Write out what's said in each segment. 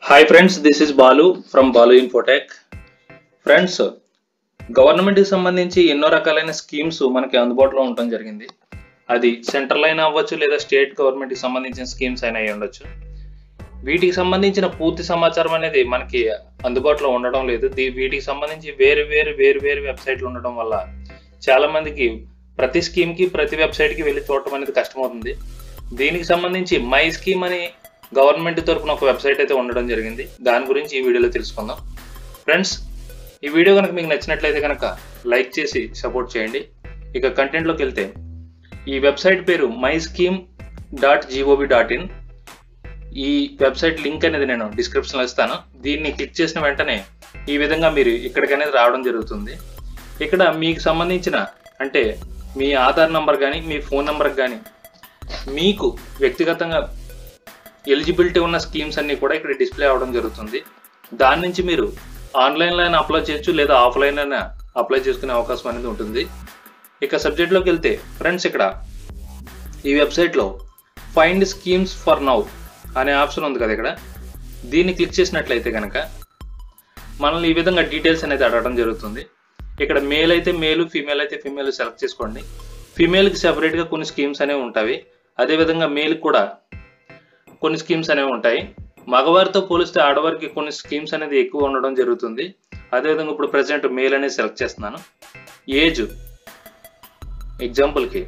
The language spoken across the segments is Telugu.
hi friends this is Balu from Balu Infotech friends గవర్నమెంట్కి సంబంధించి ఎన్నో రకాలైన స్కీమ్స్ మనకి అందుబాటులో ఉండటం జరిగింది అది సెంట్రల్ అయినా అవ్వచ్చు లేదా స్టేట్ గవర్నమెంట్కి సంబంధించిన స్కీమ్స్ అయినా అయి ఉండొచ్చు వీటికి సంబంధించిన పూర్తి సమాచారం అనేది మనకి అందుబాటులో ఉండడం లేదు దీ- వీటికి సంబంధించి వేరు వేరు వేరు వేరు వెబ్సైట్లు ఉండడం వల్ల చాలా మందికి ప్రతి స్కీమ్కి ప్రతి వెబ్సైట్కి వెళ్ళి చూడటం అనేది కష్టమవుతుంది దీనికి సంబంధించి మై స్కీమ్ అని గవర్నమెంట్ తరపున ఒక వెబ్సైట్ అయితే ఉండడం జరిగింది దాని గురించి ఈ వీడియోలో తెలుసుకుందాం ఫ్రెండ్స్ ఈ వీడియో కనుక మీకు నచ్చినట్లయితే కనుక లైక్ చేసి సపోర్ట్ చేయండి ఇక కంటెంట్లోకి వెళ్తే ఈ వెబ్సైట్ పేరు my scheme dot GOB dot in ఈ వెబ్సైట్ లింక్ అనేది నేను డిస్క్రిప్షన్లో ఇస్తాను దీన్ని క్లిక్ చేసిన వెంటనే ఈ విధంగా మీరు ఇక్కడికి అనేది రావడం జరుగుతుంది ఇక్కడ మీకు సంబంధించిన అంటే మీ ఆధార్ నంబర్ కానీ మీ ఫోన్ నెంబర్ కానీ మీకు వ్యక్తిగతంగా ఎలిజిబిలిటీ ఉన్న స్కీమ్స్ అన్ని కూడా ఇక్కడ డిస్ప్లే అవ్వడం జరుగుతుంది దాని నుంచి మీరు ఆన్లైన్లో అయినా అప్లై చేయొచ్చు లేదా ఆఫ్లైన్ అయినా అప్లై చేసుకునే అవకాశం అనేది ఉంటుంది ఇక సబ్జెక్ట్లోకి వెళ్తే ఫ్రెండ్స్ ఇక్కడ ఈ వెబ్సైట్లో ఫైండ్ స్కీమ్స్ ఫర్ నౌ అనే ఆప్షన్ ఉంది కదా ఇక్కడ దీన్ని క్లిక్ చేసినట్లయితే కనుక మనల్ని ఈ విధంగా డీటెయిల్స్ అనేది అడగడం జరుగుతుంది ఇక్కడ మేల్ అయితే మేలు ఫీమేల్ అయితే ఫీమేల్ సెలెక్ట్ చేసుకోండి ఫీమేల్కి సెపరేట్గా కొన్ని స్కీమ్స్ అనేవి ఉంటాయి అదేవిధంగా మేల్కి కూడా కొన్ని స్కీమ్స్ అనేవి ఉంటాయి మగవారితో పోలిస్తే ఆడవారికి కొన్ని స్కీమ్స్ అనేది ఎక్కువ ఉండడం జరుగుతుంది అదేవిధంగా ఇప్పుడు ప్రజెంట్ మేల్ అనేది సెలెక్ట్ చేస్తున్నాను ఏజ్ ఎగ్జాంపుల్కి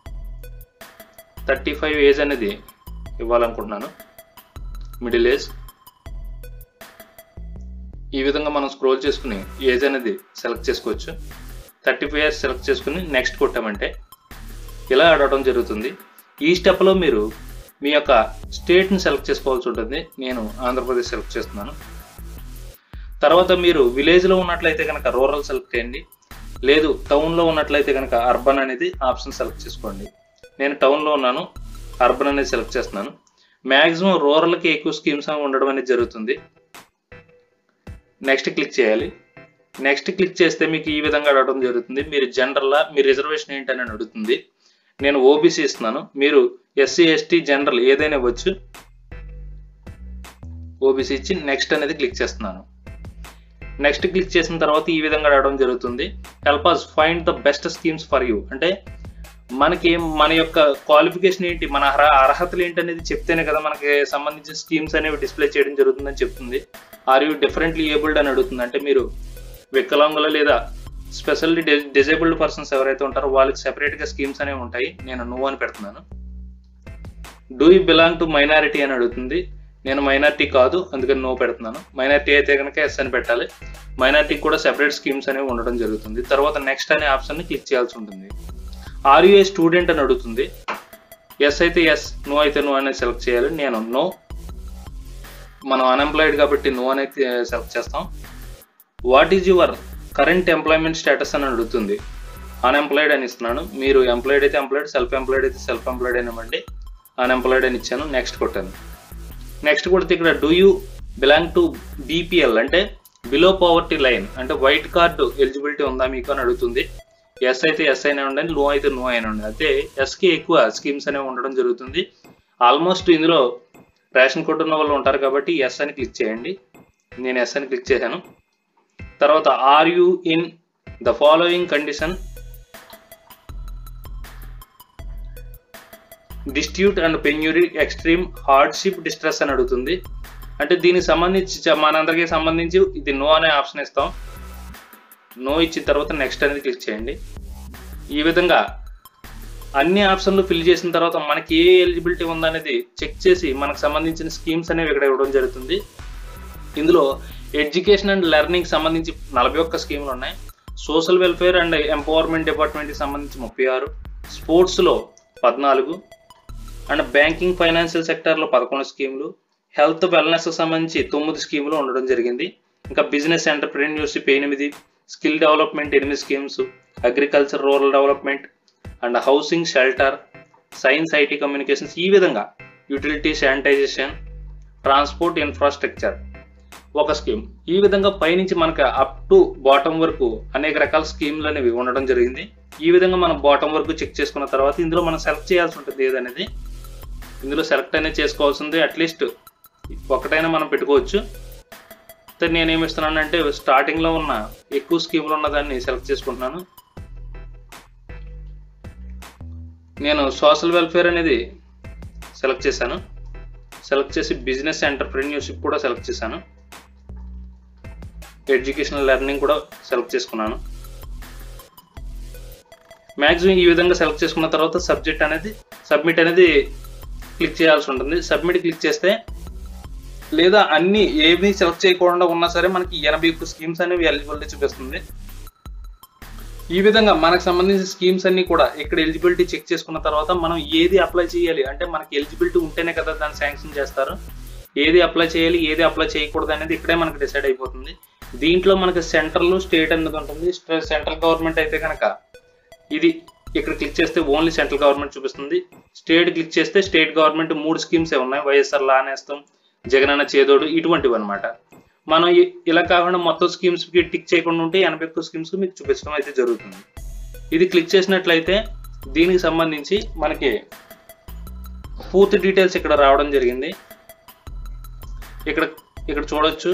థర్టీ ఫైవ్ ఏజ్ అనేది ఇవ్వాలనుకుంటున్నాను మిడిల్ ఏజ్ ఈ విధంగా మనం స్క్రోల్ చేసుకుని ఏజ్ అనేది సెలెక్ట్ చేసుకోవచ్చు థర్టీ ఫైవ్ ఇయర్స్ సెలెక్ట్ చేసుకుని నెక్స్ట్ కొట్టామంటే ఇలా అడగడం జరుగుతుంది ఈ స్టెప్లో మీరు మీ యొక్క స్టేట్ని సెలెక్ట్ చేసుకోవాల్సి ఉంటుంది నేను ఆంధ్రప్రదేశ్ సెలెక్ట్ చేస్తున్నాను తర్వాత మీరు విలేజ్లో ఉన్నట్లయితే కనుక రూరల్ సెలెక్ట్ చేయండి లేదు టౌన్లో ఉన్నట్లయితే కనుక అర్బన్ అనేది ఆప్షన్ సెలెక్ట్ చేసుకోండి నేను టౌన్లో ఉన్నాను అర్బన్ అనేది సెలెక్ట్ చేస్తున్నాను మ్యాక్సిమం రూరల్కి ఎక్కువ స్కీమ్స్ ఉండడం అనేది జరుగుతుంది నెక్స్ట్ క్లిక్ చేయాలి నెక్స్ట్ క్లిక్ చేస్తే మీకు ఈ విధంగా అడగడం జరుగుతుంది మీరు జనరల్లా మీ రిజర్వేషన్ ఏంటని అడుగుతుంది నేను ఓబీసీ ఇస్తున్నాను మీరు ఎస్సీ ఎస్టీ జనరల్ ఏదైనా ఇవ్వచ్చు ఓబీసీ ఇచ్చి నెక్స్ట్ అనేది క్లిక్ చేస్తున్నాను నెక్స్ట్ క్లిక్ చేసిన తర్వాత ఈ విధంగా అడగడం జరుగుతుంది help us find the best schemes for you అంటే మనకి మన యొక్క క్వాలిఫికేషన్ ఏంటి మన అర్హ అర్హతలు ఏంటి అనేది చెప్తేనే కదా మనకి సంబంధించిన స్కీమ్స్ అనేవి డిస్ప్లే చేయడం జరుగుతుందని చెప్తుంది ఆర్ యూ డిఫరెంట్లీ ఏబుల్డ్ అని అడుగుతుంది అంటే మీరు వికలాంగులు లేదా స్పెషల్లీ డిజేబుల్డ్ పర్సన్స్ ఎవరైతే ఉంటారో వాళ్ళకి సెపరేట్గా స్కీమ్స్ అనేవి ఉంటాయి నేను నువ్వు అని పెడుతున్నాను do you belong to minority అని అడుగుతుంది నేను మైనారిటీ కాదు అందుకని నో పెడుతున్నాను మైనారిటీ అయితే కనుక ఎస్ అని పెట్టాలి మైనారిటీకి కూడా సెపరేట్ స్కీమ్స్ అనేవి ఉండడం జరుగుతుంది తర్వాత నెక్స్ట్ అనే ఆప్షన్ని క్లిక్ చేయాల్సి ఉంటుంది ఆర్ యూ ఏ స్టూడెంట్ అని అడుగుతుంది ఎస్ అయితే ఎస్ నో అయితే నో అనేది సెలెక్ట్ చేయాలి నేను నో మనం అన్ఎంప్లాయిడ్ కాబట్టి నో అనేది సెలెక్ట్ చేస్తాం what is your current employment status అని అడుగుతుంది అన్ఎంప్లాయిడ్ అని ఇస్తున్నాను మీరు ఎంప్లాయిడ్ అయితే ఎంప్లాయిడ్ సెల్ఫ్ ఎంప్లాయిడ్ అయితే సెల్ఫ్ ఎంప్లాయిడ్ అని ఇవ్వండి అన్ఎంప్లాయిడ్ అని ఇచ్చాను నెక్స్ట్ కొట్టాను నెక్స్ట్ కొడితే ఇక్కడ do you belong to BPL అంటే బిలో పవర్టీ లైన్ అంటే వైట్ కార్డు ఎలిజిబిలిటీ ఉందా మీకు అని అడుగుతుంది ఎస్ అయితే ఎస్ అయినా ఉండండి నో అయితే నో అయినా ఉండండి అయితే ఎస్కి ఎక్కువ స్కీమ్స్ అనేవి ఉండడం జరుగుతుంది ఆల్మోస్ట్ ఇందులో రేషన్ కార్డు ఉన్న వాళ్ళు ఉంటారు కాబట్టి ఎస్ అని క్లిక్ చేయండి నేను ఎస్ అని క్లిక్ చేశాను తర్వాత are you in the following condition destitute and penury extreme hardship distress అని అడుగుతుంది అంటే దీనికి సంబంధించి చ- మనందరికీ సంబంధించి ఇది నో అనే ఆప్షన్ ఇస్తాం నో ఇచ్చిన తర్వాత నెక్స్ట్ అనేది క్లిక్ చేయండి ఈ విధంగా అన్ని ఆప్షన్లు ఫిల్ చేసిన తర్వాత మనకి ఏ ఎలిజిబిలిటీ ఉందనేది చెక్ చేసి మనకు సంబంధించిన స్కీమ్స్ అనేవి ఇక్కడ ఇవ్వడం జరుగుతుంది ఇందులో ఎడ్యుకేషన్ అండ్ లెర్నింగ్ సంబంధించి నలభై ఒక్క స్కీములు ఉన్నాయి సోషల్ వెల్ఫేర్ అండ్ ఎంపవర్మెంట్ డిపార్ట్మెంట్కి సంబంధించి ముప్పై ఆరు స్పోర్ట్స్లో పద్నాలుగు అండ్ బ్యాంకింగ్ ఫైనాన్షియల్ సెక్టార్లో పదకొండు స్కీములు హెల్త్ వెల్నెస్ సంబంధించి తొమ్మిది స్కీములు ఉండడం జరిగింది ఇంకా బిజినెస్ ఎంటర్ప్రెన్యూర్షిప్ ఎనిమిది స్కిల్ డెవలప్మెంట్ ఎనిమిది schemes agriculture rural development and housing shelter science IT communications ఈ విధంగా యూటిలిటీ శానిటైజేషన్ ట్రాన్స్పోర్ట్ ఇన్ఫ్రాస్ట్రక్చర్ ఒక స్కీమ్ ఈ విధంగా పైనుంచి మనకు అప్ టు బాటం వరకు అనేక రకాల స్కీమ్లు అనేవి ఉండడం జరిగింది ఈ విధంగా మనం బాటం వరకు చెక్ చేసుకున్న తర్వాత ఇందులో మనం సెలెక్ట్ చేయాల్సి ఉంటుంది ఏదనేది ఇందులో సెలెక్ట్ అనేది చేసుకోవాల్సింది అట్లీస్ట్ ఒకటైనా మనం పెట్టుకోవచ్చు అయితే నేనేమి ఇస్తున్నానంటే స్టార్టింగ్లో ఉన్న ఎక్కువ స్కీములు ఉన్నదాన్ని సెలెక్ట్ చేసుకుంటున్నాను నేను సోషల్ వెల్ఫేర్ అనేది సెలెక్ట్ చేశాను సెలెక్ట్ చేసి బిజినెస్ ఎంటర్ప్రెన్యూర్షిప్ కూడా సెలెక్ట్ చేశాను ఎడ్యుకేషనల్ లెర్నింగ్ కూడా సెలెక్ట్ చేసుకున్నాను మ్యాక్సిమం ఈ విధంగా సెలెక్ట్ చేసుకున్న తర్వాత సబ్జెక్ట్ అనేది సబ్మిట్ అనేది క్లిక్ చేయాల్సి ఉంటుంది సబ్మిట్ క్లిక్ చేస్తే లేదా అన్ని ఏమి సెలెక్ట్ చేయకుండా ఉన్నా సరే మనకి ఎనభై ఒక్క స్కీమ్స్ అనేవి ఎలిజిబిలిటీ చూపిస్తుంది ఈ విధంగా మనకు సంబంధించిన స్కీమ్స్ అన్ని కూడా ఇక్కడ ఎలిజిబిలిటీ చెక్ చేసుకున్న తర్వాత మనం ఏది అప్లై చేయాలి అంటే మనకి ఎలిజిబిలిటీ ఉంటేనే కదా దాన్ని శాంక్షన్ చేస్తారు ఏది అప్లై చేయాలి ఏది అప్లై చేయకూడదు అనేది ఇక్కడే మనకు డిసైడ్ అయిపోతుంది దీంట్లో మనకి సెంట్రల్ స్టేట్ అనేది ఉంటుంది సెంట్రల్ గవర్నమెంట్ అయితే కనుక ఇది ఇక్కడ క్లిక్ చేస్తే ఓన్లీ సెంట్రల్ గవర్నమెంట్ చూపిస్తుంది స్టేట్ క్లిక్ చేస్తే స్టేట్ గవర్నమెంట్ మూడు స్కీమ్స్ ఉన్నాయి వైఎస్ఆర్ లానేస్తాం జగనన్న చేదోడు ఇటువంటివి అనమాట మనం ఇ- ఇలా కాకుండా మొత్తం స్కీమ్స్ కి టిక్ చేయకుండా ఉంటే ఎనభై ఎక్కువ స్కీమ్స్ మీకు చూపించడం అయితే జరుగుతుంది ఇది క్లిక్ చేసినట్లయితే దీనికి సంబంధించి మనకి పూర్తి డీటెయిల్స్ ఇక్కడ రావడం జరిగింది ఇక్కడ ఇక్కడ చూడొచ్చు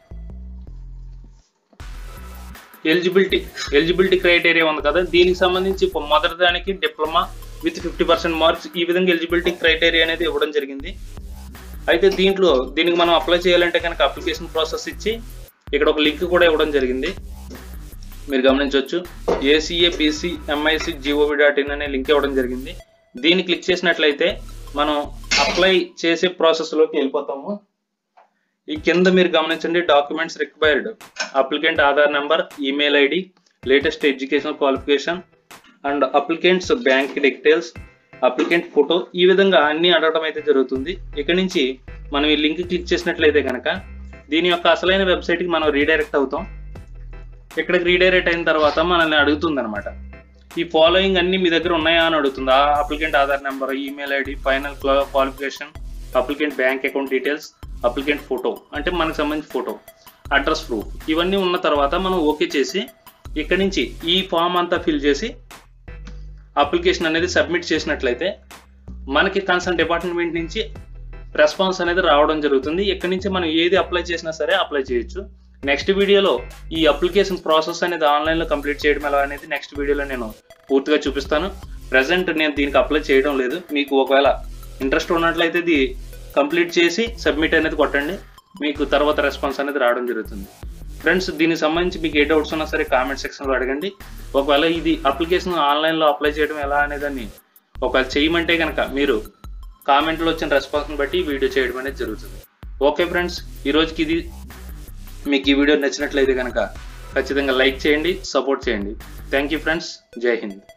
ఎలిజిబిలిటీ ఎలిజిబిలిటీ క్రైటీరియా ఉంది కదా దీనికి సంబంధించి పొ- మొదటి దానికి diploma with fifty percent marks ఈ విధంగా ఎలిజిబిలిటీ క్రైటీరియా అనేది ఇవ్వడం జరిగింది అయితే దీంట్లో దీనికి మనం అప్లై చేయాలంటే కనుక అప్లికేషన్ ప్రాసెస్ ఇచ్చి ఇక్కడ ఒక లింక్ కూడా ఇవ్వడం జరిగింది మీరు గమనించవచ్చు ACA BC MIC GOV dot in అనే లింక్ ఇవ్వడం జరిగింది దీన్ని క్లిక్ చేసినట్లయితే మనం అప్లై చేసే ప్రాసెస్లోకి వెళ్ళిపోతాము ఈ కింద మీరు గమనించండి documents required applicant Aadhaar number email ID latest educational qualification and applicants bank details applicant photo ఈ విధంగా అన్ని అడగడం అయితే జరుగుతుంది ఇక్కడ నుంచి మనం ఈ లింక్ క్లిక్ చేసినట్లయితే కనుక దీని యొక్క అసలైన వెబ్సైట్కి మనం రీడైరెక్ట్ అవుతాం ఇక్కడికి రీడైరెక్ట్ అయిన తర్వాత మనల్ని అడుగుతుంది అనమాట ఈ ఫాలోయింగ్ అన్ని మీ దగ్గర ఉన్నాయా అని అడుగుతుంది ఆ applicant Aadhaar number email ID final qualification applicant bank account details applicant photo అంటే మనకు సంబంధించిన ఫోటో అడ్రస్ ప్రూఫ్ ఇవన్నీ ఉన్న తర్వాత మనం ఓకే చేసి ఇక్కడ నుంచి ఈ ఫామ్ అంతా ఫిల్ చేసి అప్లికేషన్ అనేది సబ్మిట్ చేసినట్లయితే మనకి కన్సర్న్ డిపార్ట్మెంట్ నుంచి రెస్పాన్స్ అనేది రావడం జరుగుతుంది ఇక్కడ నుంచి మనం ఏది అప్లై చేసినా సరే అప్లై చేయొచ్చు నెక్స్ట్ వీడియోలో ఈ అప్లికేషన్ ప్రాసెస్ అనేది ఆన్లైన్లో కంప్లీట్ చేయడం ఎలా అనేది నెక్స్ట్ వీడియోలో నేను పూర్తిగా చూపిస్తాను ప్రజెంట్ నేను దీనికి అప్లై చేయడం లేదు మీకు ఒకవేళ ఇంట్రెస్ట్ ఉన్నట్లయితే ఇది కంప్లీట్ చేసి సబ్మిట్ అనేది కొట్టండి మీకు తర్వాత రెస్పాన్స్ అనేది రావడం జరుగుతుంది ఫ్రెండ్స్ దీనికి సంబంధించి మీకు ఏ డౌట్స్ ఉన్నా సరే కామెంట్ సెక్షన్లో అడగండి ఒకవేళ ఇది అప్లికేషన్ ఆన్లైన్లో అప్లై చేయడం ఎలా అనేదాన్ని ఒకవేళ చేయమంటే కనుక మీరు కామెంట్లో వచ్చిన రెస్పాన్స్ని బట్టి వీడియో చేయడం అనేది జరుగుతుంది ఓకే ఫ్రెండ్స్ ఈ రోజుకి ఇది మీకు ఈ వీడియో నచ్చినట్లయితే కనుక ఖచ్చితంగా లైక్ చేయండి సపోర్ట్ చేయండి థ్యాంక్ యూ ఫ్రెండ్స్ జై హింద్